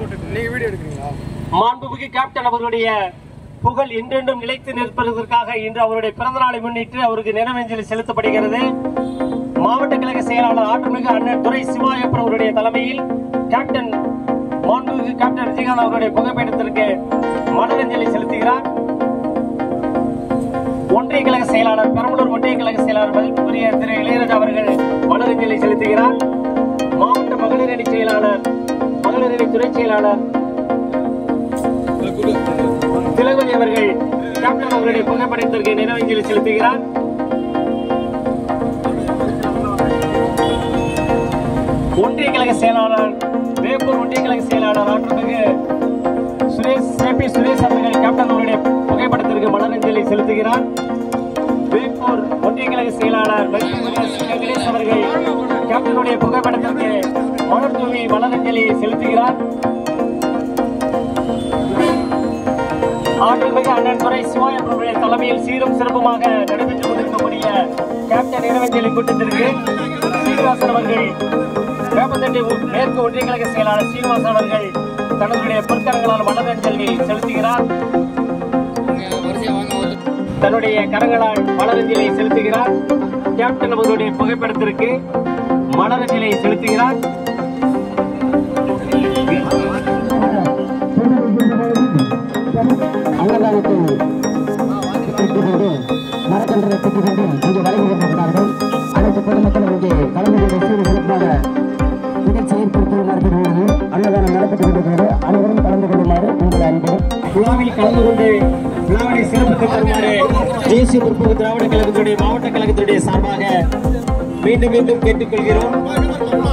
நீங்க வீடியோ எடுக்கிறீங்களா மாண்புமிகு கேப்டன் அவர்களுடைய புகழ் என்றென்றும் நிலைத்து நிற்பதற்காக இன்று அவருடைய பிறந்த நாளை முன்னிட்டு அவருக்கு நினைவஞ்சலி செலுத்தப்படுகிறது மாவட்ட கழக செயலாளர் ஆற்றுமிகு அண்ணன் துரை சிவாயப்பன் அவருடைய தலைமையில் கேப்டன் மாண்புமிகு கேப்டன் விஜயகாந்த் அவருடைய புகைப்படத்திற்கு மலரஞ்சலி செலுத்துகிறார் ஒன்றிய கழக செயலாளர் பெரம்பலூர் ஒன்றிய கழக செயலாளர் மதிப்புக்குரிய திரு இளையராஜா அவர்கள் மலரஞ்சலி செலுத்துகிறார் மாவட்ட மகளிர் அணி செயலாளர் மகளிர் அணி துறை செயலாளர் திலகவதி அவர்கள் கேப்டன் அவர்களுடைய புகைப்படத்திற்கு நினைவஞ்சலி செலுத்துகிறார் ஒன்றிய கழக செயலாளர் வேப்பூர் ஒன்றிய கழக செயலாளர் ஆற்றுமிகு சுரேஷ் சேபி சுரேஷ் அவர்கள் கேப்டன் அவருடைய புகைப்படத்திற்கு மலரஞ்சலி செலுத்துகிறார் வேப்பூர் ஒன்றிய கழக செயலாளர் மதிப்புக்குரிய சி. கணேஷ் அவர்கள் கேப்டனுடைய புகைப்படத்திற்கு மலர் தூவி மலரஞ்சலி செலுத்துகிறார் ஆற்றல்மிகு அண்ணன் துறை சிவாயம் அவர்களுடைய தலைமையில் சீரும் சிறப்புமாக நடைபெற்றுக் கொண்டிருக்கக்கூடிய கேப்டன் இரவஞ்சலி கூட்டத்திற்கு சீனிவாசன் அவர்கள் வேப்பந்தட்டை ஊ- மேற்கு ஒன்றிய கழக செயலாளர் சீனிவாசன் அவர்கள் தன்னுடைய பொற்கரங்களால் மலரஞ்சலி செலுத்துகிறார் தன்னுடைய கரங்களால் மலரஞ்சலி செலுத்துகிறார் கேப்டன் அவர்களுடைய புகைப்படத்திற்கு மலரஞ்சலி செலுத்துகிறார் அன்னதானத்தை பெற்றுக்கொண்டு மரக்கன்றை பெற்றுக்கொண்டு இங்கே வழங்கி கொண்டிருக்கிறார்கள் அனைத்து பொதுமக்களும் இங்கே கலந்து கொண்டு சீர் சிறப்பாக நிகழ்ச்சி ஏற்படுத்தி நடத்தியுள்ளது அன்னதானம் நடத்தப்பட்டு கொண்டிருக்கிறது அனைவரும் கலந்து கொள்ளுமாறு உங்களை அன்புடன் விழாவில் கலந்து கொண்டு விழாவினை சிறப்பித்து தருமாறு தேசிய முற்போக்கு திராவிட கழகத்துடைய மாவட்ட கழகத்துடைய சார்பாக மீண்டும் மீண்டும் கேட்டுக்கொள்கிறோம்